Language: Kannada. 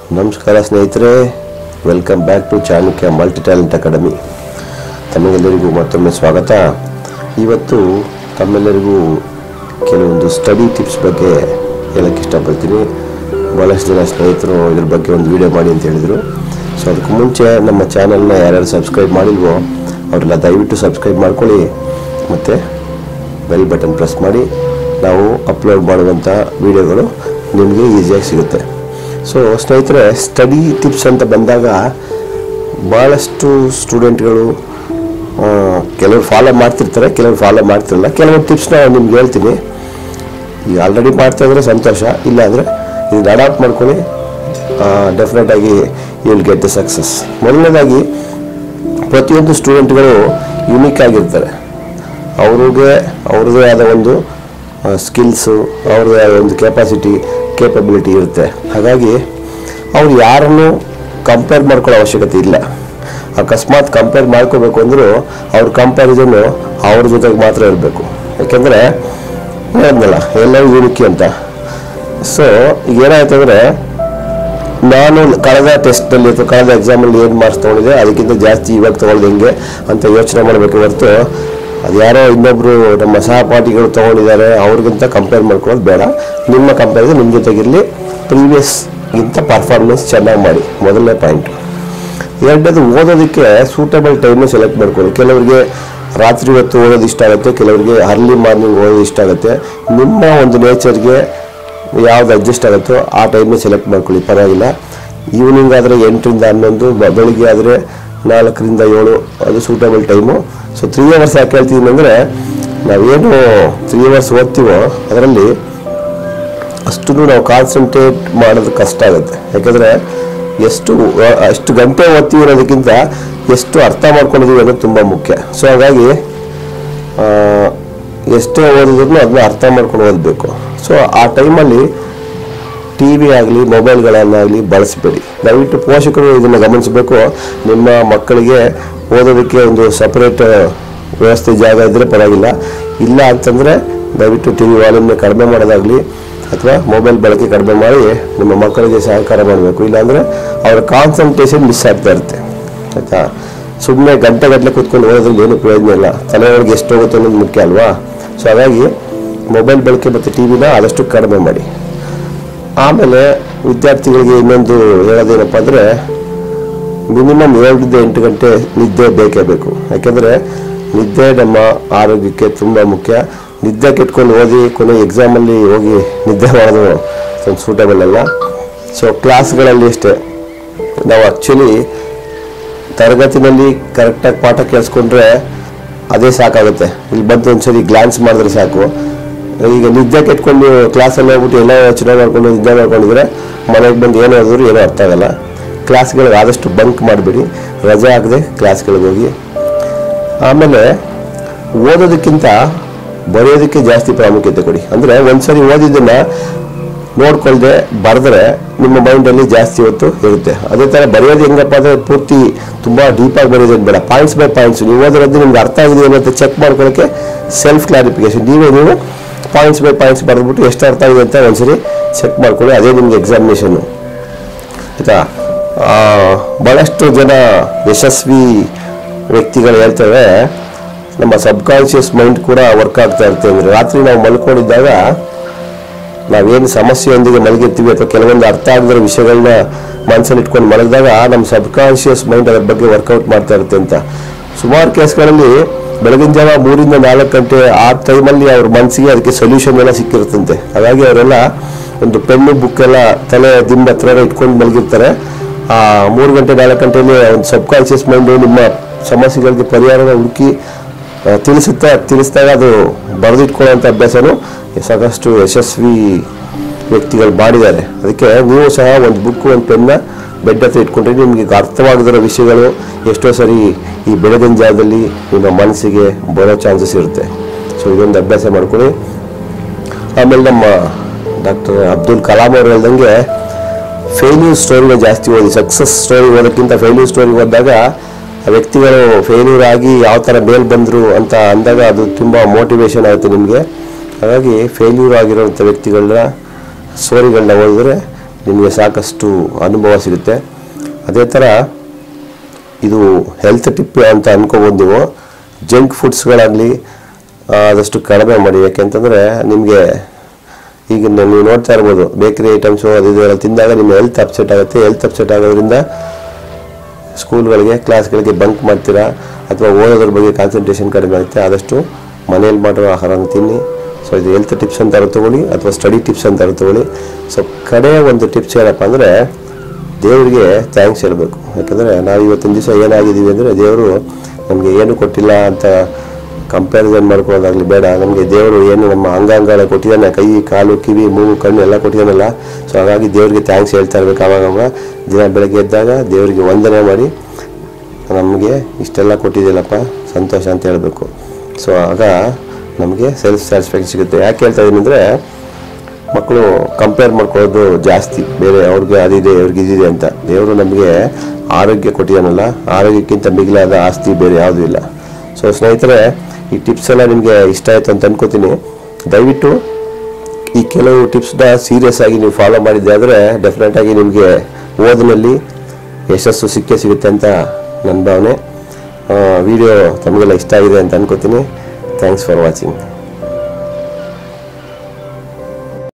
ನಮಸ್ಕಾರ ಸ್ನೇಹಿತರೆ welcome back to Chanakya multi talent academy ತಮಗೆಲ್ಲರಿಗೂ ಮತ್ತೊಮ್ಮೆ ಸ್ವಾಗತ ಇವತ್ತು ತಮ್ಮೆಲ್ಲರಿಗೂ ಕೆಲವೊಂದು ಸ್ಟಡಿ ಟಿಪ್ಸ್ ಬಗ್ಗೆ ಹೇಳಕ್ಕೆ ಇಷ್ಟಪಡ್ತೀನಿ ಭಾಳಷ್ಟು ಜನ ಸ್ನೇಹಿತರು ಇದ್ರ ಬಗ್ಗೆ ಒಂದು ವಿಡಿಯೋ ಮಾಡಿ ಅಂತ ಹೇಳಿದರು ಸೊ ಅದಕ್ಕೆ ಮುಂಚೆ ನಮ್ಮ ಚಾನಲ್ನ ಯಾರ್ಯಾರು ಸಬ್ಸ್ಕ್ರೈಬ್ ಮಾಡಿಲ್ವೋ ಅವರೆಲ್ಲ ದಯವಿಟ್ಟು ಸಬ್ಸ್ಕ್ರೈಬ್ ಮಾಡ್ಕೊಳ್ಳಿ ಮತ್ತು ಬೆಲ್ ಬಟನ್ ಪ್ರೆಸ್ ಮಾಡಿ ನಾವು ಅಪ್ಲೋಡ್ ಮಾಡುವಂಥ ವಿಡಿಯೋಗಳು ನಿಮಗೆ ಈಸಿಯಾಗಿ ಸಿಗುತ್ತೆ ಸೊ ಸ್ನೇಹಿತರೆ ಸ್ಟಡಿ ಟಿಪ್ಸ್ ಅಂತ ಬಂದಾಗ ಭಾಳಷ್ಟು ಸ್ಟೂಡೆಂಟ್ಗಳು ಕೆಲವರು ಫಾಲೋ ಮಾಡ್ತಿರ್ತಾರೆ ಕೆಲವರು ಫಾಲೋ ಮಾಡ್ತಿರಲ್ಲ ಕೆಲವೊಂದು ಟಿಪ್ಸ್ನ ನಿಮ್ಗೆ ಹೇಳ್ತೀನಿ ಈಗ ಆಲ್ರೆಡಿ ಮಾಡ್ತಾ ಇದ್ರೆ ಸಂತೋಷ ಇಲ್ಲ ಅಂದರೆ ಇದನ್ನ ಅಡಾಪ್ಟ್ ಮಾಡ್ಕೊಳ್ಳಿ ಡೆಫಿನೆಟಾಗಿ you will get the success ಮೊದಲನೇದಾಗಿ ಪ್ರತಿಯೊಂದು ಸ್ಟೂಡೆಂಟ್ಗಳು ಯುನೀಕ್ ಆಗಿರ್ತಾರೆ ಅವ್ರಿಗೆ ಅವ್ರದ್ದೇ ಆದ ಒಂದು ಸ್ಕಿಲ್ಸು ಅವ್ರದ್ದೇ ಆದ ಒಂದು ಕೆಪಾಸಿಟಿ ಕೇಪಬಿಲಿಟಿ ಇರುತ್ತೆ ಹಾಗಾಗಿ ಅವ್ರು ಯಾರನ್ನು ಕಂಪೇರ್ ಮಾಡ್ಕೊಳ್ಳೋ ಅವಶ್ಯಕತೆ ಇಲ್ಲ ಅಕಸ್ಮಾತ್ ಕಂಪೇರ್ ಮಾಡ್ಕೋಬೇಕು ಅಂದರೂ ಅವ್ರ ಕಂಪ್ಯಾರಿಸನ್ನು ಅವ್ರ ಜೊತೆಗೆ ಮಾತ್ರ ಇರಬೇಕು ಯಾಕೆಂದರೆ ಹೇಳಿದ್ನಲ್ಲ ಎಲ್ಲವೂ ಯೂನಿಕಿ ಅಂತ ಸೊ ಈಗ ಏನಾಯ್ತು ಅಂದರೆ ನಾನು ಕಳೆದ ಟೆಸ್ಟಲ್ಲಿ ಅಥವಾ ಕಳೆದ ಎಕ್ಸಾಮಲ್ಲಿ ಏನು ಮಾರ್ಕ್ಸ್ ತೊಗೊಂಡಿದ್ದೆ ಅದಕ್ಕಿಂತ ಜಾಸ್ತಿ ಇವಾಗ ತೊಗೊಳ್ದು ಹೆಂಗೆ ಅಂತ ಯೋಚನೆ ಮಾಡಬೇಕು ಹೊರತು ಅದು ಯಾರೋ ಇನ್ನೊಬ್ರು ನಮ್ಮ ಸಹಪಾಠಿಗಳು ತೊಗೊಂಡಿದ್ದಾರೆ ಅವ್ರಿಗಿಂತ ಕಂಪೇರ್ ಮಾಡ್ಕೊಳ್ಳೋದು ಬೇಡ ನಿಮ್ಮ ಕಂಪೇರಿಸನ್ ನಿಮ್ಮ ಜೊತೆಗಿರಲಿ ಪ್ರೀವಿಯಸ್ಗಿಂತ ಪರ್ಫಾರ್ಮೆನ್ಸ್ ಚೆನ್ನಾಗಿ ಮಾಡಿ ಮೊದಲನೇ ಪಾಯಿಂಟ್ ಎರಡನೇದು ಓದೋದಕ್ಕೆ ಸೂಟಬಲ್ ಟೈಮ್ನ ಸೆಲೆಕ್ಟ್ ಮಾಡ್ಕೊಳ್ಳಿ ಕೆಲವರಿಗೆ ರಾತ್ರಿ ಹೊತ್ತು ಓದೋದು ಇಷ್ಟ ಆಗುತ್ತೆ ಕೆಲವರಿಗೆ ಅರ್ಲಿ ಮಾರ್ನಿಂಗ್ ಓದೋದು ಇಷ್ಟ ಆಗುತ್ತೆ ನಿಮ್ಮ ಒಂದು ನೇಚರ್ಗೆ ಯಾವ್ದು ಅಡ್ಜಸ್ಟ್ ಆಗುತ್ತೋ ಆ ಟೈಮ್ನ ಸೆಲೆಕ್ಟ್ ಮಾಡ್ಕೊಳ್ಳಿ ಪರವಾಗಿಲ್ಲ ಈವ್ನಿಂಗ್ ಆದರೆ ಎಂಟರಿಂದ ಹನ್ನೊಂದು ಬ- ಬೆಳಿಗ್ಗೆ ಆದರೆ ನಾಲ್ಕರಿಂದ ಏಳು ಅದು suitable time so three hours ಯಾಕೆ ಹೇಳ್ತಿದ್ದೀನಿ ಅಂದರೆ ನಾವೇನು ತ್ರೀ ಅವರ್ಸ್ ಓದ್ತೀವೋ ಅದರಲ್ಲಿ ಅಷ್ಟು ನಾವು ಕಾನ್ಸಂಟ್ರೇಟ್ ಮಾಡೋದು ಕಷ್ಟ ಆಗುತ್ತೆ ಯಾಕಂದರೆ ಎಷ್ಟು ಆ, ಅಷ್ಟು ಗಂಟೆ ಓದ್ತೀವಿ ಅನ್ನೋದಕ್ಕಿಂತ ಎಷ್ಟು ಅರ್ಥ ಮಾಡ್ಕೊಂಡಿದ್ದೀವಿ ಅನ್ನೋದು ತುಂಬ ಮುಖ್ಯ ಸೊ ಹಾಗಾಗಿ ಆ, ಎಷ್ಟೇ ಓದಿದ್ರು ಅದನ್ನ ಅರ್ಥ ಮಾಡ್ಕೊಂಡು ಓದಬೇಕು ಸೊ ಆ ಟೈಮಲ್ಲಿ ಟಿ ವಿ ಆಗಲಿ ಮೊಬೈಲ್ಗಳನ್ನಾಗಲಿ ಬಳಸಬೇಡಿ ದಯವಿಟ್ಟು ಪೋಷಕರು ಇದನ್ನು ಗಮನಿಸಬೇಕು ನಿಮ್ಮ ಮಕ್ಕಳಿಗೆ ಓದೋದಕ್ಕೆ ಒಂದು ಸಪರೇಟ್ ವ್ಯವಸ್ಥೆ ಜಾಗ ಇದ್ದರೆ ಪರವಾಗಿಲ್ಲ ಇಲ್ಲ ಅಂತಂದರೆ ದಯವಿಟ್ಟು ಟಿ ವಿ ವಾಲ್ಯೂಮ್ನ ಕಡಿಮೆ ಮಾಡೋದಾಗಲಿ ಅಥವಾ ಮೊಬೈಲ್ ಬಳಕೆ ಕಡಿಮೆ ಮಾಡಿ ನಿಮ್ಮ ಮಕ್ಕಳಿಗೆ ಸಹಕಾರ ಮಾಡಬೇಕು ಇಲ್ಲಾಂದರೆ ಅವರ ಕಾನ್ಸಂಟ್ರೇಷನ್ ಮಿಸ್ ಆಗ್ತಾ ಇರುತ್ತೆ ಆಯಿತಾ ಸುಮ್ಮನೆ ಗಂಟೆಗಟ್ಟಲೆ ಕೂತ್ಕೊಂಡು ಓದೋದ್ರಲ್ಲಿ ಏನು ಪ್ರಯೋಜನ ಇಲ್ಲ ತಲೆಯೊಳಗೆ ಎಷ್ಟು ಹೋಗುತ್ತೆ ಅನ್ನೋದು ಮುಖ್ಯ ಅಲ್ವಾ ಸೊ ಹಾಗಾಗಿ ಮೊಬೈಲ್ ಬಳಕೆ ಮತ್ತು ಟಿ ವಿನ ಆದಷ್ಟು ಕಡಿಮೆ ಮಾಡಿ ಆಮೇಲೆ ವಿದ್ಯಾರ್ಥಿಗಳಿಗೆ ಇನ್ನೊಂದು ಹೇಳೋದೇನಪ್ಪ ಅಂದರೆ ಮಿನಿಮಮ್ ಏಳರಿಂದ ಎಂಟು ಗಂಟೆ ನಿದ್ದೆ ಬೇಕೇ ಬೇಕು ಯಾಕೆಂದರೆ ನಿದ್ದೆ ನಮ್ಮ ಆರೋಗ್ಯಕ್ಕೆ ತುಂಬ ಮುಖ್ಯ ನಿದ್ದೆ ಕೆಟ್ಕೊಂಡು ಓದಿ ಕೊನೆ ಎಕ್ಸಾಮಲ್ಲಿ ಹೋಗಿ ನಿದ್ದೆ ಮಾಡೋದು ಸ್ವಲ್ಪ ಸೂಟಬಲ್ ಅಲ್ಲ ಸೊ ಕ್ಲಾಸ್ಗಳಲ್ಲಿ ಅಷ್ಟೇ ನಾವು ಆ್ಯಕ್ಚುಲಿ ತರಗತಿನಲ್ಲಿ ಕರೆಕ್ಟಾಗಿ ಪಾಠ ಕೇಳಿಸ್ಕೊಂಡ್ರೆ ಅದೇ ಸಾಕಾಗುತ್ತೆ ಇಲ್ಲಿ ಬಂದು ಒಂದ್ಸರಿ ಗ್ಲಾನ್ಸ್ ಮಾಡಿದ್ರೆ ಸಾಕು ಈಗ ನಿದ್ದೆ ಕೆಟ್ಕೊಂಡು ಕ್ಲಾಸಲ್ಲಿ ಹೋಗ್ಬಿಟ್ಟು ಎಲ್ಲ ಯೋಚನೆ ಮಾಡ್ಕೊಂಡು ನಿದ್ದೆ ಮಾಡ್ಕೊಂಡಿದ್ರೆ ಮನೆಗೆ ಬಂದು ಏನು ಓದಿದ್ರು ಏನೂ ಅರ್ಥ ಆಗಲ್ಲ ಕ್ಲಾಸ್ಗಳಿಗೆ ಆದಷ್ಟು ಬಂಕ್ ಮಾಡಿಬಿಡಿ ರಜೆ ಆಗದೆ ಕ್ಲಾಸ್ಗಳಿಗೆ ಹೋಗಿ ಆಮೇಲೆ ಓದೋದಕ್ಕಿಂತ ಬರೆಯೋದಕ್ಕೆ ಜಾಸ್ತಿ ಪ್ರಾಮುಖ್ಯತೆ ಕೊಡಿ ಅಂದರೆ ಒಂದ್ಸರಿ ಓದಿದ್ದನ್ನ ನೋಡ್ಕೊಳ್ದೆ ಬರೆದ್ರೆ ನಿಮ್ಮ ಮೈಂಡಲ್ಲಿ ಜಾಸ್ತಿ ಹೊತ್ತು ಇರುತ್ತೆ ಅದೇ ಥರ ಬರೆಯೋದು ಹೆಂಗಪ್ಪ ಅಂದರೆ ಪೂರ್ತಿ ತುಂಬ ಡೀಪಾಗಿ ಬರೆಯೋದೇನು ಬೇಡ ಪಾಯಿಂಟ್ಸ್ ಬೈ ಪಾಯಿಂಟ್ಸ್ ನೀವು ಓದಿರೋದು ನಿಮ್ಗೆ ಅರ್ಥ ಆಗಿದೆ ಅಂತ ಚೆಕ್ ಮಾಡ್ಕೊಳ್ಳೋಕ್ಕೆ ಸೆಲ್ಫ್ ಕ್ಲಾರಿಫಿಕೇಶನ್ ನೀವೇ ನೀವು ಪಾಯಿಂಟ್ಸ್ ಬೈ ಪಾಯಿಂಟ್ಸ್ ಬರೆದ್ಬಿಟ್ಟು ಎಷ್ಟು ಅರ್ಥ ಆಗಿದೆ ಅಂತ ಒಂದ್ಸರಿ ಚೆಕ್ ಮಾಡ್ಕೊಳ್ಳಿ ಅದೇ ನಿಮ್ಗೆ ಎಕ್ಸಾಮಿನೇಷನ್ನು ಆಯಿತಾ ಭಾಳಷ್ಟು ಜನ ಯಶಸ್ವಿ ವ್ಯಕ್ತಿಗಳು ಹೇಳ್ತೇವೆ ನಮ್ಮ ಸಬ್ಕಾನ್ಷಿಯಸ್ ಮೈಂಡ್ ಕೂಡ ವರ್ಕ್ ಆಗ್ತಾ ಇರುತ್ತೆ ಅಂದರೆ ರಾತ್ರಿ ನಾವು ಮಲ್ಕೊಂಡಿದ್ದಾಗ ನಾವೇನು ಸಮಸ್ಯೆಯೊಂದಿಗೆ ಮಲಗಿರ್ತೀವಿ ಅಥವಾ ಕೆಲವೊಂದು ಅರ್ಥ ಆಗದಿರೋ ವಿಷಯಗಳನ್ನ ಮನಸ್ಸಲ್ಲಿ ಇಟ್ಕೊಂಡು ಮಲಗಿದಾಗ ನಮ್ಮ ಸಬ್ಕಾನ್ಷಿಯಸ್ ಮೈಂಡ್ ಅದ್ರ ಬಗ್ಗೆ ವರ್ಕೌಟ್ ಮಾಡ್ತಾ ಇರುತ್ತೆ ಅಂತ ಸುಮಾರು ಕೇಸ್ಗಳಲ್ಲಿ ಬೆಳಗಿನ ಜಾವ ಮೂರಿಂದ ನಾಲ್ಕು ಗಂಟೆ ಆ ಟೈಮಲ್ಲಿ ಅವ್ರ ಮನಸ್ಸಿಗೆ ಅದಕ್ಕೆ ಸೊಲ್ಯೂಷನ್ ಎಲ್ಲ ಸಿಕ್ಕಿರುತ್ತಂತೆ ಹಾಗಾಗಿ ಅವರೆಲ್ಲ ಒಂದು ಪೆನ್ನು ಬುಕ್ ಎಲ್ಲ ತಲೆ ದಿಂಬ ಹತ್ರ ಇಟ್ಕೊಂಡು ಮಲಗಿರ್ತಾರೆ ಆ ಮೂರು ಗಂಟೆ ನಾಲ್ಕು ಗಂಟೆಯಲ್ಲಿ ಒಂದು ಸಬ್ಕಾನ್ಷಿಯಸ್ ಮೈಂಡು ನಿಮ್ಮ ಸಮಸ್ಯೆಗಳಿಗೆ ಪರಿಹಾರನ ಹುಡುಕಿ ಆ, ತಿಳಿಸುತ್ತಾ ತಿಳಿಸಿದಾಗ ಅದು ಬರೆದಿಟ್ಕೊಳ್ಳೋಂಥ ಅಭ್ಯಾಸನೂ ಸಾಕಷ್ಟು ಯಶಸ್ವಿ ವ್ಯಕ್ತಿಗಳು ಮಾಡಿದ್ದಾರೆ ಅದಕ್ಕೆ ನೀವು ಸಹ ಒಂದು ಬುಕ್ ಒಂದು ಪೆನ್ನ ಬೆಡ್ ಹತ್ರ ಇಟ್ಕೊಂಡ್ರೆ ನಿಮಗೆ ಈಗ ಅರ್ಥವಾಗದಿರೋ ವಿಷಯಗಳು ಎಷ್ಟೋ ಸರಿ ಈ ಬೆಳಗಿನ ಜಾಗದಲ್ಲಿ ನಿಮ್ಮ ಮನಸ್ಸಿಗೆ ಬರೋ ಚಾನ್ಸಸ್ ಇರುತ್ತೆ ಸೊ ಇದೊಂದು ಅಭ್ಯಾಸ ಮಾಡ್ಕೊಳ್ಳಿ ಆಮೇಲೆ ನಮ್ಮ ಡಾಕ್ಟರ್ ಅಬ್ದುಲ್ ಕಲಾಂ ಅವರು ಹೇಳ್ದಂಗೆ ಫೇಲ್ಯೂರ್ ಸ್ಟೋರಿನ ಜಾಸ್ತಿ ಓದಿ ಸಕ್ಸಸ್ ಸ್ಟೋರಿ ಓದೋಕ್ಕಿಂತ ಫೇಲ್ಯೂರ್ ಸ್ಟೋರಿ ಓದಿದಾಗ ಆ ವ್ಯಕ್ತಿಗಳು ಫೇಲ್ಯೂರ್ ಆಗಿ ಯಾವ ಥರ ಮೇಲ್ ಬಂದರು ಅಂತ ಅಂದಾಗ ಅದು ತುಂಬ ಮೋಟಿವೇಶನ್ ಆಗುತ್ತೆ ನಿಮಗೆ ಹಾಗಾಗಿ ಫೇಲ್ಯೂರ್ ಆಗಿರೋಂಥ ವ್ಯಕ್ತಿಗಳನ್ನ ಸ್ಟೋರಿಗಳನ್ನ ಓದಿದ್ರೆ ನಿಮಗೆ ಸಾಕಷ್ಟು ಅನುಭವ ಸಿಗುತ್ತೆ ಅದೇ ಥರ ಇದು ಹೆಲ್ತ್ ಟಿಪ್ ಅಂತ ಅನ್ಕೋಬೋದು ನೀವು ಜಂಕ್ ಫುಡ್ಸ್ಗಳಾಗಲಿ ಆದಷ್ಟು ಕಡಿಮೆ ಮಾಡಿ ಯಾಕೆಂತಂದರೆ ನಿಮಗೆ ಈಗ ನೀವು ನೋಡ್ತಾ ಇರ್ಬೋದು ಬೇಕರಿ ಐಟಮ್ಸು ಅದು ಇದು ಎಲ್ಲ ತಿಂದಾಗ ನಿಮ್ಮ ಹೆಲ್ತ್ ಅಪ್ಸೆಟ್ ಆಗುತ್ತೆ ಹೆಲ್ತ್ ಅಪ್ಸೆಟ್ ಆಗೋದ್ರಿಂದ ಸ್ಕೂಲ್ಗಳಿಗೆ ಕ್ಲಾಸ್ಗಳಿಗೆ ಬಂಕ್ ಮಾಡ್ತೀರಾ ಅಥವಾ ಓದೋದ್ರ ಬಗ್ಗೆ ಕಾನ್ಸಂಟ್ರೇಷನ್ ಕಡಿಮೆ ಆಗುತ್ತೆ ಆದಷ್ಟು ಮನೇಲಿ ಮಾಡಿರೋ ಆಹಾರನ ತಿನ್ನಿ ಸೊ ಇದು ಹೆಲ್ತ್ ಟಿಪ್ಸ್ ಅಂತಾರು ತಗೊಳ್ಳಿ ಅಥವಾ ಸ್ಟಡಿ ಟಿಪ್ಸ್ ಅಂತಾರು ತಗೊಳ್ಳಿ ಸೊ ಕಡೆ ಒಂದು ಟಿಪ್ಸ್ ಏನಪ್ಪ ಅಂದರೆ ದೇವರಿಗೆ ಥ್ಯಾಂಕ್ಸ್ ಹೇಳಬೇಕು ಯಾಕಂದರೆ ನಾವು ಇವತ್ತಿನ ದಿವಸ ಏನಾಗಿದ್ದೀವಿ ಅಂದರೆ ದೇವರು ನಮಗೆ ಏನು ಕೊಟ್ಟಿಲ್ಲ ಅಂತ ಕಂಪ್ಯಾರಿಸನ್ ಮಾಡ್ಕೊಳ್ಳೋದಾಗಲಿ ಬೇಡ ನಮಗೆ ದೇವರು ಏನು ನಮ್ಮ ಅಂಗಾಂಗಗಳ ಕೊಟ್ಟಿದ್ದಾನೆ ಕೈ ಕಾಲು ಕಿವಿ ಮೂಗು ಕಣ್ಣು ಎಲ್ಲ ಕೊಟ್ಟಿದ್ದಾನಲ್ಲ ಸೊ ಹಾಗಾಗಿ ದೇವರಿಗೆ ಥ್ಯಾಂಕ್ಸ್ ಹೇಳ್ತಾ ಇರ್ಬೇಕು ಆವಾಗ ಅವಾಗ ದಿನ ಬೆಳಗ್ಗೆ ಎದ್ದಾಗ ದೇವರಿಗೆ ವಂದನೆ ಮಾಡಿ ನಮಗೆ ಇಷ್ಟೆಲ್ಲ ಕೊಟ್ಟಿದ್ದೀಯಲ್ಲಪ್ಪ ಸಂತೋಷ ಅಂತ ಹೇಳಬೇಕು ಸೊ ಆಗ ನಮಗೆ ಸೆಲ್ಫ್ ಸ್ಯಾಟಿಸ್ಫ್ಯಾಕ್ಷನ್ ಸಿಗುತ್ತೆ ಯಾಕೆ ಹೇಳ್ತಾ ಇದ್ದೀನಿ ಅಂದರೆ ಮಕ್ಕಳು ಕಂಪೇರ್ ಮಾಡ್ಕೊಳ್ಳೋದು ಜಾಸ್ತಿ ಬೇರೆ ಅವ್ರಿಗೆ ಅದಿದೆ ಅವ್ರಿಗೆ ಇದಿದೆ ಅಂತ ದೇವರು ನಮಗೆ ಆರೋಗ್ಯ ಕೊಟ್ಟಿದ್ದಾನಲ್ಲ ಆರೋಗ್ಯಕ್ಕಿಂತ ಮಿಗಿಲಾದ ಆಸ್ತಿ ಬೇರೆ ಯಾವುದೂ ಇಲ್ಲ ಸೊ ಸ್ನೇಹಿತರೆ ಈ ಟಿಪ್ಸ್ ಎಲ್ಲ ನಿಮಗೆ ಇಷ್ಟ ಆಯಿತು ಅಂತ ಅನ್ಕೋತೀನಿ ದಯವಿಟ್ಟು ಈ ಕೆಲವು ಟಿಪ್ಸ್ನ ಸೀರಿಯಸ್ ಆಗಿ ನೀವು ಫಾಲೋ ಮಾಡಿದ್ದೆ ಆದರೆ ಡೆಫಿನೆಟ್ ಆಗಿ ನಿಮಗೆ ಓದಿನಲ್ಲಿ ಯಶಸ್ಸು ಸಿಕ್ಕೇ ಸಿಗುತ್ತೆ ಅಂತ ನನ್ನ ಭಾವನೆ ವಿಡಿಯೋ ತಮಗೆಲ್ಲ ಇಷ್ಟ ಆಗಿದೆ ಅಂತ ಅನ್ಕೋತೀನಿ ಥ್ಯಾಂಕ್ಸ್ ಫಾರ್ ವಾಚಿಂಗ್